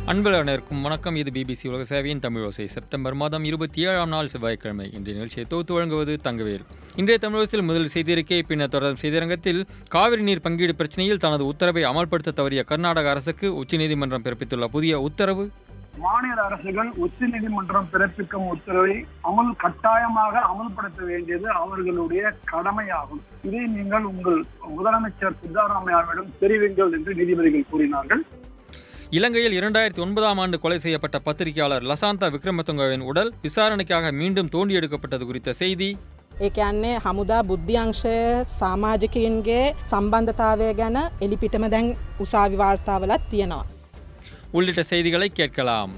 அன்பழகனருக்கும் வணக்கம் இது பிபிசி உலக சேவையின் தமிழ் ஓசை செப்டம்பர் மாதம் இருபத்தி ஏழாம் நாள் செவ்வாய்க்கிழமை இன்றைய நிகழ்ச்சியை தொகுத்து வழங்குவது தங்கவேல் இன்றைய தமிழகத்தில் முதல் செய்தியறிக்கை பின்னர் தொடரும் செய்தியரங்கத்தில் காவிரி நீர் பங்கீடு பிரச்சனையில் தனது உத்தரவை அமல்படுத்த தவறிய கர்நாடக அரசுக்கு உச்சநீதிமன்றம் பிறப்பித்துள்ள புதிய உத்தரவு மாநில அரசுகள் உச்சநீதிமன்றம் பிறப்பிக்கும் உத்தரவை அமல் கட்டாயமாக அமல்படுத்த வேண்டியது அவர்களுடைய கடமையாகும் இதை நீங்கள் உங்கள் முதலமைச்சர் சித்தாராமையாவிடம் தெரிவிங்கள் என்று நீதிபதிகள் கூறினார்கள் இலங்கையில் இரண்டாயிரத்தி ஒன்பதாம் ஆண்டு கொலை செய்யப்பட்ட பத்திரிகையாளர் லசாந்தா விக்ரமதுங்கவின் உடல் விசாரணைக்காக மீண்டும் தோண்டி எடுக்கப்பட்டது குறித்த செய்தி ඒ කියන්නේ හමුදා බුද්ධ්‍යංශය සාමාජිකයන්ගේ සම්බන්ධතාවය ගැන එලිපිටම දැන් උසාවි වාර්තාවලත් තියෙනවා. உள்ளிட்ட செய்திகளை கேட்கலாம்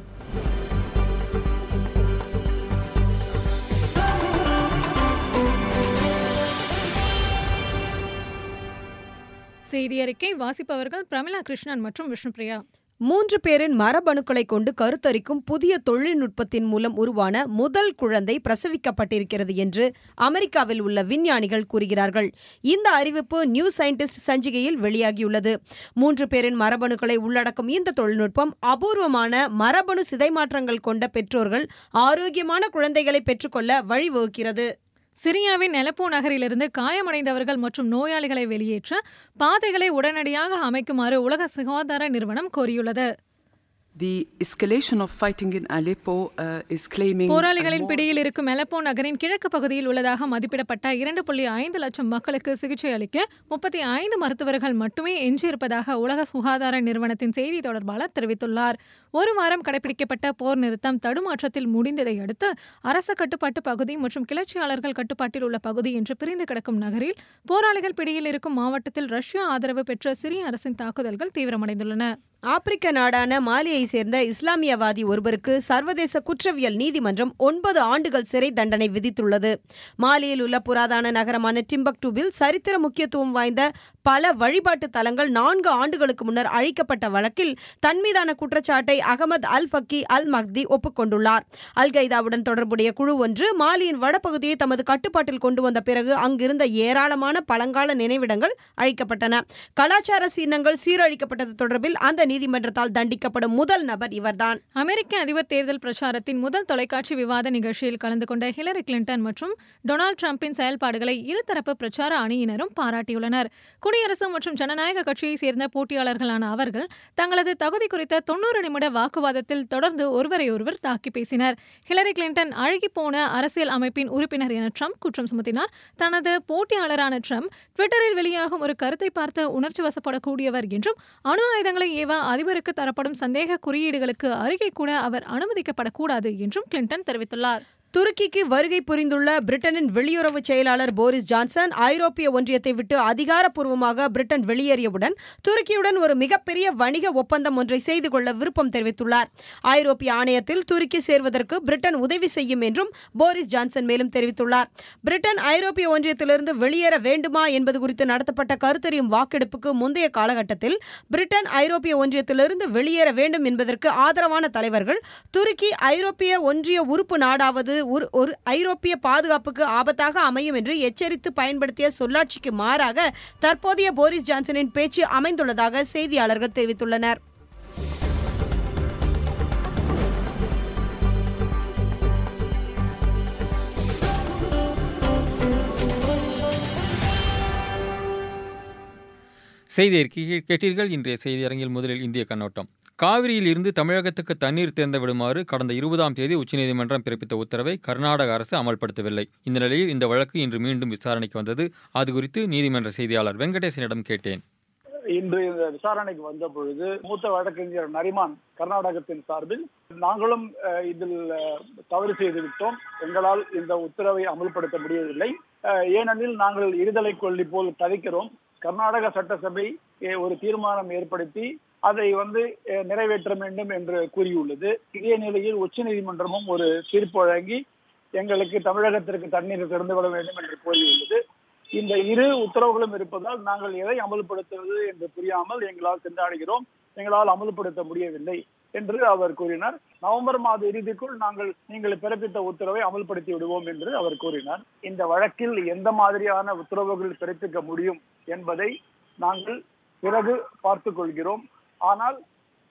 செய்தி அறிக்கை வாசிப்பவர்கள் பிரமிளா கிருஷ்ணன் மற்றும் விஷ்ணுபிரியா மூன்று பேரின் மரபணுக்களை கொண்டு கருத்தரிக்கும் புதிய தொழில்நுட்பத்தின் மூலம் உருவான முதல் குழந்தை பிரசவிக்கப்பட்டிருக்கிறது என்று அமெரிக்காவில் உள்ள விஞ்ஞானிகள் கூறுகிறார்கள் இந்த அறிவிப்பு நியூ சயின்டிஸ்ட் சஞ்சிகையில் வெளியாகியுள்ளது மூன்று பேரின் மரபணுக்களை உள்ளடக்கும் இந்த தொழில்நுட்பம் அபூர்வமான மரபணு சிதைமாற்றங்கள் கொண்ட பெற்றோர்கள் ஆரோக்கியமான குழந்தைகளை பெற்றுக்கொள்ள வழிவகுக்கிறது சிரியாவின் நெலப்போ நகரிலிருந்து காயமடைந்தவர்கள் மற்றும் நோயாளிகளை வெளியேற்ற பாதைகளை உடனடியாக அமைக்குமாறு உலக சுகாதார நிறுவனம் கோரியுள்ளது The escalation of fighting in Aleppo uh, is claiming. a போராளிகளின் more- பிடியில் இருக்கும் அலெப்போ நகரின் கிழக்கு பகுதியில் உள்ளதாக மதிப்பிடப்பட்ட இரண்டு புள்ளி ஐந்து லட்சம் மக்களுக்கு சிகிச்சை அளிக்க முப்பத்தி ஐந்து மருத்துவர்கள் மட்டுமே எஞ்சியிருப்பதாக உலக சுகாதார நிறுவனத்தின் செய்தி தொடர்பாளர் தெரிவித்துள்ளார் ஒரு வாரம் கடைபிடிக்கப்பட்ட போர் நிறுத்தம் தடுமாற்றத்தில் முடிந்ததை அடுத்து அரச கட்டுப்பாட்டு பகுதி மற்றும் கிளர்ச்சியாளர்கள் கட்டுப்பாட்டில் உள்ள பகுதி என்று பிரிந்து கிடக்கும் நகரில் போராளிகள் பிடியில் இருக்கும் மாவட்டத்தில் ரஷ்யா ஆதரவு பெற்ற சிரிய அரசின் தாக்குதல்கள் தீவிரமடைந்துள்ளன ஆப்பிரிக்க நாடான மாலியை சேர்ந்த இஸ்லாமியவாதி ஒருவருக்கு சர்வதேச குற்றவியல் நீதிமன்றம் ஒன்பது ஆண்டுகள் சிறை தண்டனை விதித்துள்ளது மாலியில் உள்ள புராதன நகரமான டிம்பக்டூவில் சரித்திர முக்கியத்துவம் வாய்ந்த பல வழிபாட்டு தலங்கள் நான்கு ஆண்டுகளுக்கு முன்னர் அழிக்கப்பட்ட வழக்கில் தன் மீதான குற்றச்சாட்டை அகமது அல் ஃபக்கி அல் மஹ்தி ஒப்புக்கொண்டுள்ளார் அல் கைதாவுடன் தொடர்புடைய குழு ஒன்று மாலியின் வடபகுதியை தமது கட்டுப்பாட்டில் கொண்டு வந்த பிறகு அங்கிருந்த ஏராளமான பழங்கால நினைவிடங்கள் அழிக்கப்பட்டன கலாச்சார சின்னங்கள் சீரழிக்கப்பட்டது தொடர்பில் அந்த நீதிமன்றத்தால் தண்டிக்கப்படும் முதல் நபர் இவர்தான் அமெரிக்க அதிபர் தேர்தல் பிரச்சாரத்தின் முதல் தொலைக்காட்சி விவாத நிகழ்ச்சியில் கலந்து கொண்ட ஹிலரி கிளின்டன் மற்றும் டொனால்டு டிரம்பின் செயல்பாடுகளை இருதரப்பு பிரச்சார அணியினரும் பாராட்டியுள்ளனர் குடியரசு மற்றும் ஜனநாயக கட்சியைச் சேர்ந்த போட்டியாளர்களான அவர்கள் தங்களது தகுதி குறித்த தொன்னூறு நிமிட வாக்குவாதத்தில் தொடர்ந்து ஒருவரையொருவர் தாக்கி பேசினர் ஹிலரி கிளின்டன் அழுகிப்போன அரசியல் அமைப்பின் உறுப்பினர் என ட்ரம்ப் குற்றம் சுமத்தினார் தனது போட்டியாளரான ட்ரம்ப் ட்விட்டரில் வெளியாகும் ஒரு கருத்தை பார்த்து உணர்ச்சி வசப்படக்கூடியவர் என்றும் அணு ஆயுதங்களை ஏவ அதிபருக்கு தரப்படும் சந்தேக குறியீடுகளுக்கு அருகே கூட அவர் அனுமதிக்கப்படக்கூடாது என்றும் கிளின்டன் தெரிவித்துள்ளார் துருக்கிக்கு வருகை புரிந்துள்ள பிரிட்டனின் வெளியுறவு செயலாளர் போரிஸ் ஜான்சன் ஐரோப்பிய ஒன்றியத்தை விட்டு அதிகாரப்பூர்வமாக பிரிட்டன் வெளியேறியவுடன் துருக்கியுடன் ஒரு மிகப்பெரிய வணிக ஒப்பந்தம் ஒன்றை செய்து கொள்ள விருப்பம் தெரிவித்துள்ளார் ஐரோப்பிய ஆணையத்தில் துருக்கி சேர்வதற்கு பிரிட்டன் உதவி செய்யும் என்றும் போரிஸ் ஜான்சன் மேலும் தெரிவித்துள்ளார் பிரிட்டன் ஐரோப்பிய ஒன்றியத்திலிருந்து வெளியேற வேண்டுமா என்பது குறித்து நடத்தப்பட்ட கருத்தறியும் வாக்கெடுப்புக்கு முந்தைய காலகட்டத்தில் பிரிட்டன் ஐரோப்பிய ஒன்றியத்திலிருந்து வெளியேற வேண்டும் என்பதற்கு ஆதரவான தலைவர்கள் துருக்கி ஐரோப்பிய ஒன்றிய உறுப்பு நாடாவது ஒரு ஒரு ஐரோப்பிய பாதுகாப்புக்கு ஆபத்தாக அமையும் என்று எச்சரித்து பயன்படுத்திய சொல்லாட்சிக்கு மாறாக தற்போதைய போரிஸ் ஜான்சனின் பேச்சு அமைந்துள்ளதாக செய்தியாளர்கள் தெரிவித்துள்ளனர் செய்தி அறிக்கை கேட்டீர்கள் இன்றைய செய்தி அரங்கில் முதலில் இந்திய கண்ணோட்டம் காவிரியில் இருந்து தமிழகத்துக்கு தண்ணீர் திறந்து விடுமாறு கடந்த இருபதாம் தேதி உச்சநீதிமன்றம் பிறப்பித்த உத்தரவை கர்நாடக அரசு அமல்படுத்தவில்லை இந்த நிலையில் இந்த வழக்கு இன்று மீண்டும் விசாரணைக்கு வந்தது அது குறித்து நீதிமன்ற செய்தியாளர் வெங்கடேசனிடம் கேட்டேன் இன்று இந்த விசாரணைக்கு வந்த பொழுது மூத்த வழக்கறிஞர் நரிமான் கர்நாடகத்தின் சார்பில் நாங்களும் அஹ், இதில் அஹ், தவறு செய்து விட்டோம் எங்களால் இந்த உத்தரவை அமல்படுத்த முடியவில்லை அஹ், ஏனெனில் நாங்கள் இருதலை கொள்ளி போல் தவிக்கிறோம் கர்நாடக சட்டசபை அஹ், ஒரு தீர்மானம் ஏற்படுத்தி அதை வந்து அஹ், நிறைவேற்ற வேண்டும் என்று கூறியுள்ளது இதே நிலையில் உச்சநீதிமன்றமும் ஒரு தீர்ப்பு வழங்கி எங்களுக்கு தமிழகத்திற்கு தண்ணீர் திறந்துவிட வேண்டும் என்று கோரியுள்ளது இந்த இரு உத்தரவுகளும் இருப்பதால் நாங்கள் எதை அமல்படுத்துவது என்று புரியாமல் எங்களால் திண்டாடுகிறோம் எங்களால் அமல்படுத்த முடியவில்லை என்று அவர் கூறினார் நவம்பர் மாத இறுதிக்குள் நாங்கள் நீங்கள் பிறப்பித்த உத்தரவை அமல்படுத்தி விடுவோம் என்று அவர் கூறினார் இந்த வழக்கில் எந்த மாதிரியான உத்தரவுகள் பிறப்பிக்க முடியும் என்பதை நாங்கள் பிறகு பார்த்துக் கொள்கிறோம் ஆனால்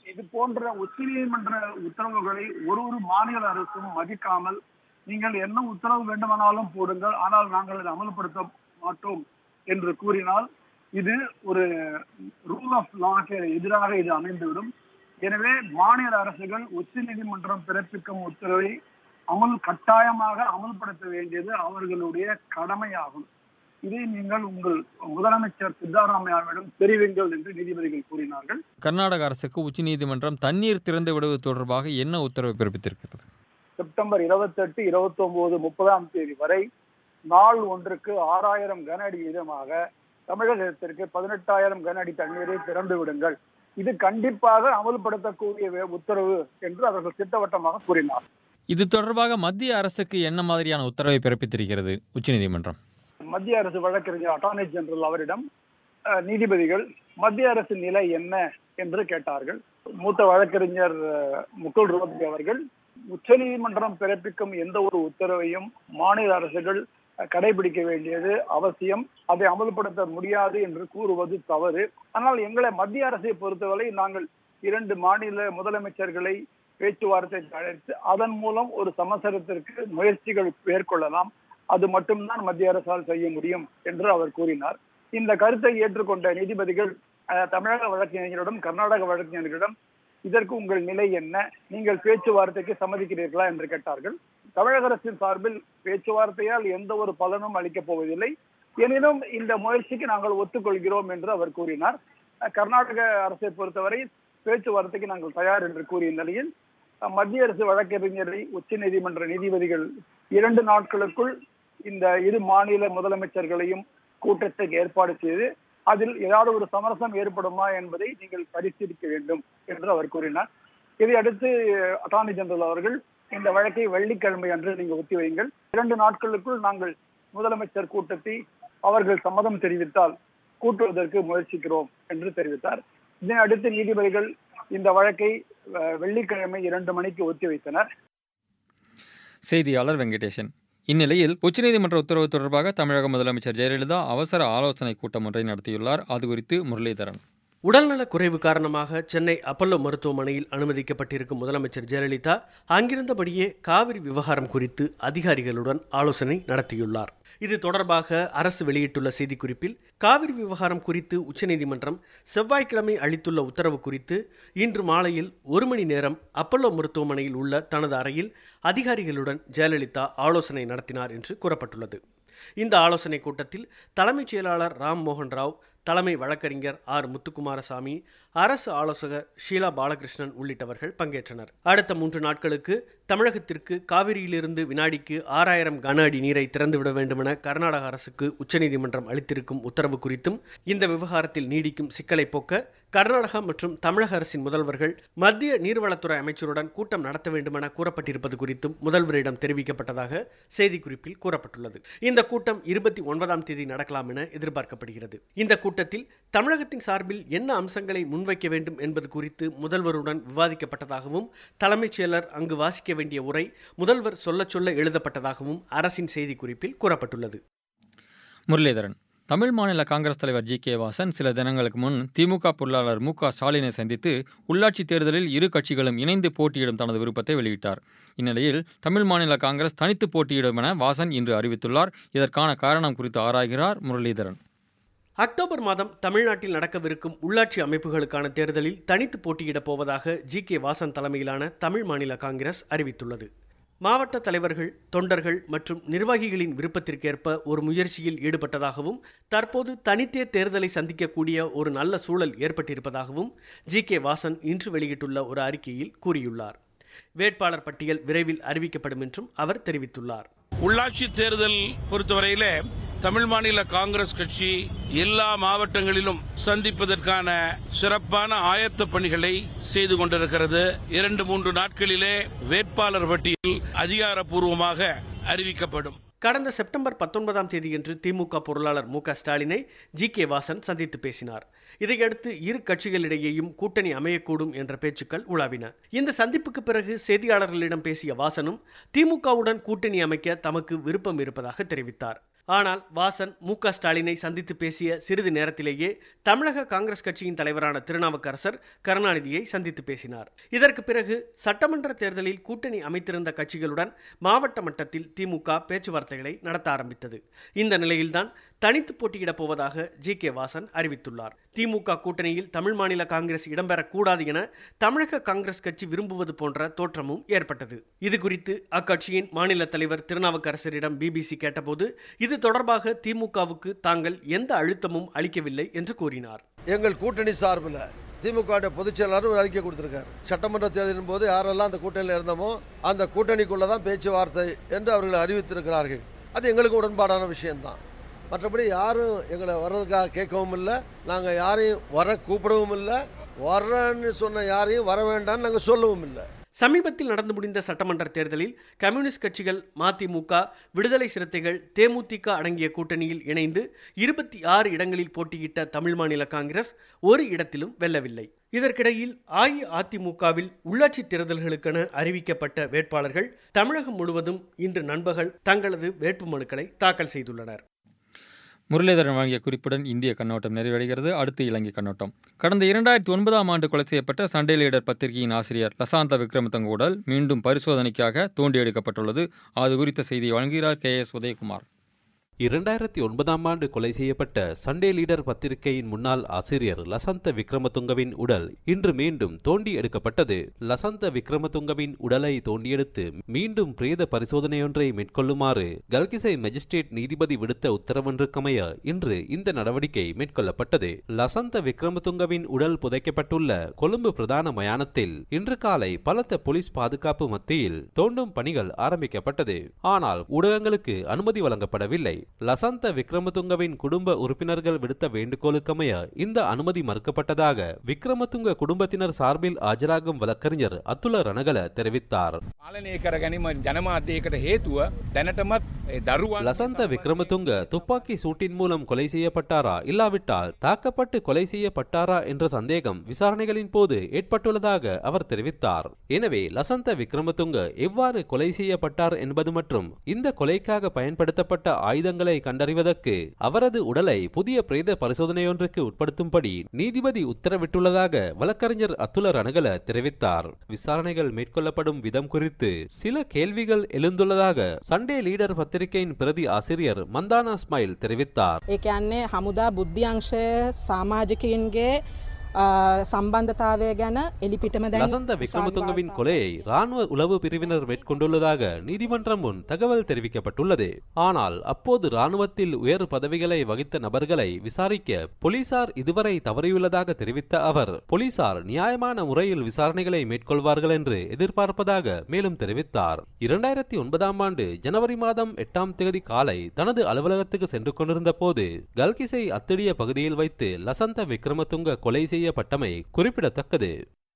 இது போன்ற உச்சநீதிமன்ற உத்தரவுகளை ஒரு ஒரு மாநில அரசும் மதிக்காமல் நீங்கள் என்ன உத்தரவு வேண்டுமானாலும் போடுங்கள் ஆனால் நாங்கள் இதை அமல்படுத்த மாட்டோம் என்று கூறினால் இது ஒரு ரூல் ஆஃப் லாக்கு எதிராக இது அமைந்துவிடும் எனவே மாநில அரசுகள் உச்சநீதிமன்றம் பிறப்பிக்கும் உத்தரவை அமல் கட்டாயமாக அமல்படுத்த வேண்டியது அவர்களுடைய கடமையாகும் இதை நீங்கள் உங்கள் முதலமைச்சர் சித்தாராமையாவிடம் தெரிவிங்கள் என்று நீதிபதிகள் கூறினார்கள் கர்நாடக அரசுக்கு உச்சநீதிமன்றம் தண்ணீர் திறந்து விடுவது தொடர்பாக என்ன உத்தரவு பிறப்பித்திருக்கிறது செப்டம்பர் இருபத்தெட்டு இருபத்தி ஒன்பது முப்பதாம் தேதி வரை நாள் ஒன்றுக்கு ஆறாயிரம் கன அடி வீதமாக தமிழகத்திற்கு பதினெட்டாயிரம் கன அடி தண்ணீரை திறந்து விடுங்கள் இது கண்டிப்பாக அமல்படுத்தக்கூடிய வே- உத்தரவு என்று அவர்கள் திட்டவட்டமாக கூறினார் இது தொடர்பாக மத்திய அரசுக்கு என்ன மாதிரியான உத்தரவை பிறப்பித்திருக்கிறது உச்சநீதிமன்றம் மத்திய அரசு வழக்கறிஞர் அட்டார்னி ஜெனரல் அவரிடம் அஹ், நீதிபதிகள் மத்திய அரசின் நிலை என்ன என்று கேட்டார்கள் மூத்த வழக்கறிஞர் அஹ், முகுல் ரோத்கே அவர்கள் உச்சநீதிமன்றம் பிறப்பிக்கும் எந்த ஒரு உத்தரவையும் மாநில அரசுகள் அஹ், கடைபிடிக்க வேண்டியது அவசியம் அதை அமல்படுத்த முடியாது என்று கூறுவது தவறு ஆனால் எங்களை மத்திய அரசை பொறுத்தவரை நாங்கள் இரண்டு மாநில முதலமைச்சர்களை பேச்சுவார்த்தைக்கு அழைத்து அதன் மூலம் ஒரு சமசரத்திற்கு முயற்சிகள் மேற்கொள்ளலாம் அது மட்டும்தான் மத்திய அரசால் செய்ய முடியும் என்று அவர் கூறினார் இந்த கருத்தை ஏற்றுக்கொண்ட நீதிபதிகள் அஹ், தமிழக வழக்கறிஞரிடம் கர்நாடக வழக்கறிஞர்களிடம் இதற்கு உங்கள் நிலை என்ன நீங்கள் பேச்சுவார்த்தைக்கு சம்மதிக்கிறீர்களா என்று கேட்டார்கள் தமிழக அரசின் சார்பில் பேச்சுவார்த்தையால் எந்த ஒரு பலனும் அளிக்கப் போவதில்லை எனினும் இந்த முயற்சிக்கு நாங்கள் ஒத்துக்கொள்கிறோம் என்று அவர் கூறினார் அஹ், கர்நாடக அரசை பொறுத்தவரை பேச்சுவார்த்தைக்கு நாங்கள் தயார் என்று கூறிய நிலையில் அஹ், மத்திய அரசு வழக்கறிஞரை உச்ச நீதிமன்ற நீதிபதிகள் இரண்டு நாட்களுக்குள் இந்த இரு மாநில முதலமைச்சர்களையும் கூட்டத்துக்கு ஏற்பாடு செய்து அதில் ஏதாவது ஒரு சமரசம் ஏற்படுமா என்பதை நீங்கள் பரிசீலிக்க வேண்டும் என்று அவர் கூறினார் இதை அடுத்து அட்டார்னி ஜெனரல் அவர்கள் இந்த வழக்கை வெள்ளிக்கிழமை அன்று நீங்கள் ஒத்திவையுங்கள் இரண்டு நாட்களுக்குள் நாங்கள் முதலமைச்சர் கூட்டத்தை அவர்கள் சம்மதம் தெரிவித்தால் கூட்டுவதற்கு முயற்சிக்கிறோம் என்று தெரிவித்தார் இதனை அடுத்து நீதிபதிகள் இந்த வழக்கை அஹ், வெள்ளிக்கிழமை இரண்டு மணிக்கு ஒத்திவைத்தனர் செய்தியாளர் வெங்கடேசன் இந்நிலையில் உச்சநீதிமன்ற உத்தரவு தொடர்பாக தமிழக முதலமைச்சர் ஜெயலலிதா அவசர ஆலோசனை கூட்டம் ஒன்றை நடத்தியுள்ளார் அது குறித்து முரளிதரன் உடல்நலக் குறைவு காரணமாக சென்னை அப்பல்லோ மருத்துவமனையில் அனுமதிக்கப்பட்டிருக்கும் முதலமைச்சர் ஜெயலலிதா அங்கிருந்தபடியே காவிரி விவகாரம் குறித்து அதிகாரிகளுடன் ஆலோசனை நடத்தியுள்ளார் இது தொடர்பாக அரசு வெளியிட்டுள்ள செய்திக்குறிப்பில் காவிரி விவகாரம் குறித்து உச்சநீதிமன்றம் செவ்வாய்க்கிழமை அளித்துள்ள உத்தரவு குறித்து இன்று மாலையில் ஒரு மணி நேரம் அப்பல்லோ மருத்துவமனையில் உள்ள தனது அறையில் அதிகாரிகளுடன் ஜெயலலிதா ஆலோசனை நடத்தினார் என்று கூறப்பட்டுள்ளது இந்த ஆலோசனை கூட்டத்தில் தலைமைச் செயலாளர் ராம் மோகன் ராவ் தலைமை வழக்கறிஞர் ஆர் முத்துக்குமாரசாமி அரசு ஆலோசகர் ஷீலா பாலகிருஷ்ணன் உள்ளிட்டவர்கள் பங்கேற்றனர் அடுத்த மூன்று நாட்களுக்கு தமிழகத்திற்கு காவிரியிலிருந்து வினாடிக்கு ஆறாயிரம் கன அடி நீரை திறந்துவிட வேண்டுமென கர்நாடக அரசுக்கு உச்சநீதிமன்றம் அளித்திருக்கும் உத்தரவு குறித்தும் இந்த விவகாரத்தில் நீடிக்கும் சிக்கலை போக்க கர்நாடகா மற்றும் தமிழக அரசின் முதல்வர்கள் மத்திய நீர்வளத்துறை அமைச்சருடன் கூட்டம் நடத்த வேண்டுமென கூறப்பட்டிருப்பது குறித்தும் முதல்வரிடம் தெரிவிக்கப்பட்டதாக செய்திக்குறிப்பில் கூறப்பட்டுள்ளது இந்த கூட்டம் இருபத்தி ஒன்பதாம் தேதி நடக்கலாம் என எதிர்பார்க்கப்படுகிறது இந்த கூட்டத்தில் தமிழகத்தின் சார்பில் என்ன அம்சங்களை முன்வைக்க வேண்டும் என்பது குறித்து முதல்வருடன் விவாதிக்கப்பட்டதாகவும் தலைமைச் செயலர் அங்கு வாசிக்க வேண்டிய உரை முதல்வர் சொல்லச் சொல்ல எழுதப்பட்டதாகவும் அரசின் செய்திக்குறிப்பில் கூறப்பட்டுள்ளது முரளிதரன் தமிழ் மாநில காங்கிரஸ் தலைவர் ஜி கே வாசன் சில தினங்களுக்கு முன் திமுக பொருளாளர் மு க ஸ்டாலினை சந்தித்து உள்ளாட்சி தேர்தலில் இரு கட்சிகளும் இணைந்து போட்டியிடும் தனது விருப்பத்தை வெளியிட்டார் இந்நிலையில் தமிழ் மாநில காங்கிரஸ் தனித்து போட்டியிடும் என வாசன் இன்று அறிவித்துள்ளார் இதற்கான காரணம் குறித்து ஆராய்கிறார் முரளிதரன் அக்டோபர் மாதம் தமிழ்நாட்டில் நடக்கவிருக்கும் உள்ளாட்சி அமைப்புகளுக்கான தேர்தலில் தனித்து போட்டியிடப் போவதாக ஜி கே வாசன் தலைமையிலான தமிழ் மாநில காங்கிரஸ் அறிவித்துள்ளது மாவட்ட தலைவர்கள் தொண்டர்கள் மற்றும் நிர்வாகிகளின் விருப்பத்திற்கேற்ப ஒரு முயற்சியில் ஈடுபட்டதாகவும் தற்போது தனித்தே தேர்தலை சந்திக்கக்கூடிய ஒரு நல்ல சூழல் ஏற்பட்டிருப்பதாகவும் ஜி கே வாசன் இன்று வெளியிட்டுள்ள ஒரு அறிக்கையில் கூறியுள்ளார் வேட்பாளர் பட்டியல் விரைவில் அறிவிக்கப்படும் என்றும் அவர் தெரிவித்துள்ளார் உள்ளாட்சி தேர்தல் பொறுத்தவரையில தமிழ் மாநில காங்கிரஸ் கட்சி எல்லா மாவட்டங்களிலும் சந்திப்பதற்கான சிறப்பான ஆயத்த பணிகளை செய்து கொண்டிருக்கிறது இரண்டு மூன்று நாட்களிலே வேட்பாளர் பட்டியல் அதிகாரப்பூர்வமாக அறிவிக்கப்படும் கடந்த செப்டம்பர் பத்தொன்பதாம் தேதியன்று திமுக பொருளாளர் மு க ஸ்டாலினை ஜி கே வாசன் சந்தித்து பேசினார் இதையடுத்து இரு கட்சிகளிடையேயும் கூட்டணி அமையக்கூடும் என்ற பேச்சுக்கள் உலாவின இந்த சந்திப்புக்கு பிறகு செய்தியாளர்களிடம் பேசிய வாசனும் திமுகவுடன் கூட்டணி அமைக்க தமக்கு விருப்பம் இருப்பதாக தெரிவித்தார் ஆனால் வாசன் மு க ஸ்டாலினை சந்தித்து பேசிய சிறிது நேரத்திலேயே தமிழக காங்கிரஸ் கட்சியின் தலைவரான திருநாவுக்கரசர் கருணாநிதியை சந்தித்து பேசினார் இதற்கு பிறகு சட்டமன்ற தேர்தலில் கூட்டணி அமைத்திருந்த கட்சிகளுடன் மாவட்ட மட்டத்தில் திமுக பேச்சுவார்த்தைகளை நடத்த ஆரம்பித்தது இந்த நிலையில்தான் தனித்து போட்டியிடப் போவதாக ஜி கே வாசன் அறிவித்துள்ளார் திமுக கூட்டணியில் தமிழ் மாநில காங்கிரஸ் இடம்பெறக்கூடாது என தமிழக காங்கிரஸ் கட்சி விரும்புவது போன்ற தோற்றமும் ஏற்பட்டது இது குறித்து அக்கட்சியின் மாநில தலைவர் திருநாவுக்கரசரிடம் பிபிசி கேட்டபோது இது தொடர்பாக திமுகவுக்கு தாங்கள் எந்த அழுத்தமும் அளிக்கவில்லை என்று கூறினார் எங்கள் கூட்டணி சார்பில் திமுக பொதுச் செயலாளர் ஒரு அறிக்கை கொடுத்திருக்கார் சட்டமன்ற தேர்தலின் போது யாரெல்லாம் அந்த கூட்டணியில் இருந்தோமோ அந்த கூட்டணிக்குள்ள தான் பேச்சுவார்த்தை என்று அவர்கள் அறிவித்திருக்கிறார்கள் அது எங்களுக்கு உடன்பாடான விஷயம்தான் மற்றபடி யாரும் எங்களை வர்றதுக்காக கேட்கவும் இல்லை நாங்கள் யாரையும் வர கூப்பிடவும் இல்லை வர்றேன்னு சொன்ன யாரையும் வர வேண்டாம்னு நாங்கள் சொல்லவும் இல்லை சமீபத்தில் நடந்து முடிந்த சட்டமன்ற தேர்தலில் கம்யூனிஸ்ட் கட்சிகள் மதிமுக விடுதலை சிறுத்தைகள் தேமுதிக அடங்கிய கூட்டணியில் இணைந்து இருபத்தி ஆறு இடங்களில் போட்டியிட்ட தமிழ் மாநில காங்கிரஸ் ஒரு இடத்திலும் வெல்லவில்லை இதற்கிடையில் அஇஅதிமுகவில் உள்ளாட்சி தேர்தல்களுக்கென அறிவிக்கப்பட்ட வேட்பாளர்கள் தமிழகம் முழுவதும் இன்று நண்பகல் தங்களது வேட்புமனுக்களை தாக்கல் செய்துள்ளனர் முரளிதரன் வழங்கிய குறிப்புடன் இந்திய கண்ணோட்டம் நிறைவடைகிறது அடுத்து இலங்கை கண்ணோட்டம் கடந்த இரண்டாயிரத்தி ஒன்பதாம் ஆண்டு கொலை செய்யப்பட்ட சண்டே லீடர் பத்திரிகையின் ஆசிரியர் லசாந்த விக்ரமதங்க உடல் மீண்டும் பரிசோதனைக்காக தோண்டி எடுக்கப்பட்டுள்ளது அது குறித்த செய்தியை வழங்குகிறார் கே எஸ் உதயகுமார் இரண்டாயிரத்தி ஒன்பதாம் ஆண்டு கொலை செய்யப்பட்ட சண்டே லீடர் பத்திரிகையின் முன்னாள் ஆசிரியர் லசந்த விக்ரமதுங்கவின் உடல் இன்று மீண்டும் தோண்டி எடுக்கப்பட்டது லசந்த விக்ரமதுங்கவின் உடலை தோண்டியெடுத்து மீண்டும் பிரேத பரிசோதனையொன்றை மேற்கொள்ளுமாறு கல்கிசை மெஜிஸ்ட்ரேட் நீதிபதி விடுத்த உத்தரவொன்றுக்கமைய இன்று இந்த நடவடிக்கை மேற்கொள்ளப்பட்டது லசந்த விக்ரமதுங்கவின் உடல் புதைக்கப்பட்டுள்ள கொழும்பு பிரதான மயானத்தில் இன்று காலை பலத்த போலீஸ் பாதுகாப்பு மத்தியில் தோண்டும் பணிகள் ஆரம்பிக்கப்பட்டது ஆனால் ஊடகங்களுக்கு அனுமதி வழங்கப்படவில்லை லசந்த விக்ரமதுங்கவின் குடும்ப உறுப்பினர்கள் விடுத்த வேண்டுகோளுக்கமைய இந்த அனுமதி மறுக்கப்பட்டதாக விக்ரமதுங்க குடும்பத்தினர் சார்பில் ஆஜராகும் வழக்கறிஞர் அத்துல ரணகல தெரிவித்தார் පාලනය කර ගැනීම ජනමාධ්‍යයකට හේතුව දැනටමත් දරුවන් லசந்த விக்ரமதுங்க துப்பாக்கி சூட்டின் மூலம் கொலை செய்யப்பட்டாரா இல்லாவிட்டால் தாக்கப்பட்டு கொலை செய்யப்பட்டாரா என்ற சந்தேகம் விசாரணைகளின் போது ஏற்பட்டுள்ளதாக அவர் தெரிவித்தார் எனவே லசந்த விக்ரமதுங்க எவ்வாறு கொலை செய்யப்பட்டார் என்பது மற்றும் இந்த கொலைக்காக பயன்படுத்தப்பட்ட ஆயுதங்களை கண்டறிவதற்கு அவரது உடலை புதிய பிரேத பரிசோதனையொன்றுக்கு உட்படுத்தும்படி நீதிபதி உத்தரவிட்டுள்ளதாக வழக்கறிஞர் அத்துல ரணகல தெரிவித்தார் விசாரணைகள் மேற்கொள்ளப்படும் விதம் குறித்து சில கேள்விகள் எழுந்துள்ளதாக சண்டே லீடர் பத்திரிகையின் பிரதி ஆசிரியர் மந்தானா ஸ்மைல் தெரிவித்தார் ඒ කියන්නේ හමුදා බුද්ධ්‍යංශය සාමාජිකයින්ගේ අ, සම්බන්ධතාවය ගැන එලිපිටම දැන් லசந்த விக்ரமதுங்கவின் கொலையை ராணுவ உளவு பிரிவினர் மேற்கொண்டுள்ளதாக நீதிமன்றம் முன் தகவல் தெரிவிக்கப்பட்டுள்ளது ஆனால் அப்போது ராணுவத்தில் உயர் பதவிகளை வகித்த நபர்களை விசாரிக்க போலீசார் இதுவரை தவறியுள்ளதாக தெரிவித்த அவர் போலீசார் நியாயமான முறையில் விசாரணைகளை மேற்கொள்வார்கள் என்று எதிர்பார்ப்பதாக மேலும் தெரிவித்தார் இரண்டாயிரத்தி ஒன்பதாம் ஆண்டு ஜனவரி மாதம் எட்டாம் தேதி காலை தனது அலுவலகத்துக்கு சென்று கொண்டிருந்த போது கல்கிசை அத்திடிய பகுதியில் வைத்து லசந்த விக்ரமதுங்க கொலை செய்யப்பட்டமை குறிப்பிடத்தக்கது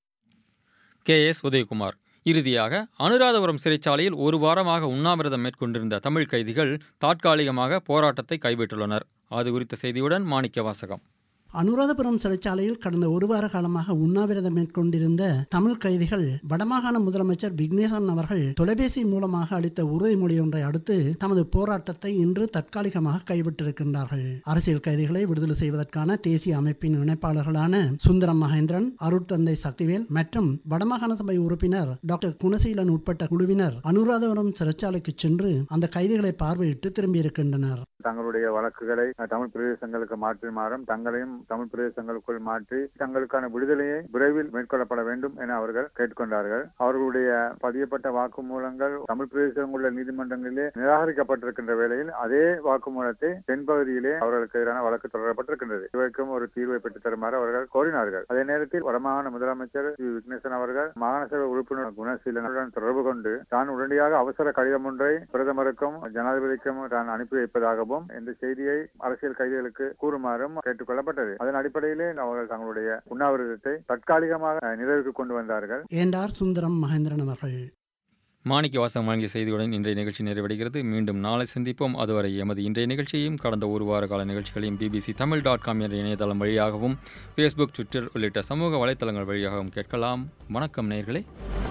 கே எஸ் உதயகுமார் இறுதியாக அனுராதபுரம் சிறைச்சாலையில் ஒரு வாரமாக உண்ணாவிரதம் மேற்கொண்டிருந்த தமிழ் கைதிகள் தற்காலிகமாக போராட்டத்தை கைவிட்டுள்ளனர் அது குறித்த செய்தியுடன் மாணிக்க வாசகம் அனுராதபுரம் சிறைச்சாலையில் கடந்த ஒரு வார காலமாக உண்ணாவிரதம் மேற்கொண்டிருந்த தமிழ் கைதிகள் வடமாகாண முதலமைச்சர் விக்னேசன் அவர்கள் தொலைபேசி மூலமாக அளித்த உறுதிமொழி ஒன்றை அடுத்து தமது போராட்டத்தை இன்று தற்காலிகமாக கைவிட்டிருக்கின்றார்கள் அரசியல் கைதிகளை விடுதலை செய்வதற்கான தேசிய அமைப்பின் இணைப்பாளர்களான சுந்தரம் மகேந்திரன் அருட்தந்தை சக்திவேல் மற்றும் வடமாகாண சபை உறுப்பினர் டாக்டர் குணசீலன் உட்பட்ட குழுவினர் அனுராதபுரம் சிறைச்சாலைக்கு சென்று அந்த கைதிகளை பார்வையிட்டு திரும்பியிருக்கின்றனர் தங்களுடைய வழக்குகளை தமிழ் பிரதேசங்களுக்கு மாற்றுமாறும் தங்களையும் தமிழ் பிரதேசங்களுக்குள் மாற்றி தங்களுக்கான விடுதலையை விரைவில் மேற்கொள்ளப்பட வேண்டும் என அவர்கள் கேட்டுக்கொண்டார்கள் அவர்களுடைய பதியப்பட்ட வாக்குமூலங்கள் தமிழ் பிரதேசம் உள்ள நீதிமன்றங்களிலே நிராகரிக்கப்பட்டிருக்கின்ற வேளையில் அதே வாக்குமூலத்தை தென்பகுதியிலே அவர்களுக்கு எதிரான வழக்கு தொடரப்பட்டிருக்கின்றது இவருக்கும் ஒரு தீர்வை பெற்றுத் தருமாறு அவர்கள் கோரினார்கள் அதே நேரத்தில் வடமாகாண முதலமைச்சர் சி விக்னேசன் அவர்கள் மாகாண சபை உறுப்பினர் குணசீலனுடன் தொடர்பு கொண்டு தான் உடனடியாக அவசர கடிதம் ஒன்றை பிரதமருக்கும் ஜனாதிபதிக்கும் தான் அனுப்பி வைப்பதாகவும் இந்த செய்தியை அரசியல் கைதிகளுக்கு கூறுமாறும் கேட்டுக் கொள்ளப்பட்டது அதன் அடிப்படையிலே அவர்கள் தங்களுடைய உண்ணாவிரதத்தை தற்காலிகமாக நிறைவுக்கு கொண்டு வந்தார்கள் என்றார் சுந்தரம் மகேந்திரன் அவர்கள் மாணிக்க வாசகம் வழங்கிய செய்தியுடன் இன்றைய நிகழ்ச்சி நிறைவடைகிறது மீண்டும் நாளை சந்திப்போம் அதுவரை எமது இன்றைய நிகழ்ச்சியையும் கடந்த ஒரு வார கால நிகழ்ச்சிகளையும் பிபிசி தமிழ் டாட் காம் என்ற இணையதளம் வழியாகவும் ஃபேஸ்புக் ட்விட்டர் உள்ளிட்ட சமூக வலைத்தளங்கள் வழியாகவும் கேட்கலாம் வணக்கம் நேயர்களே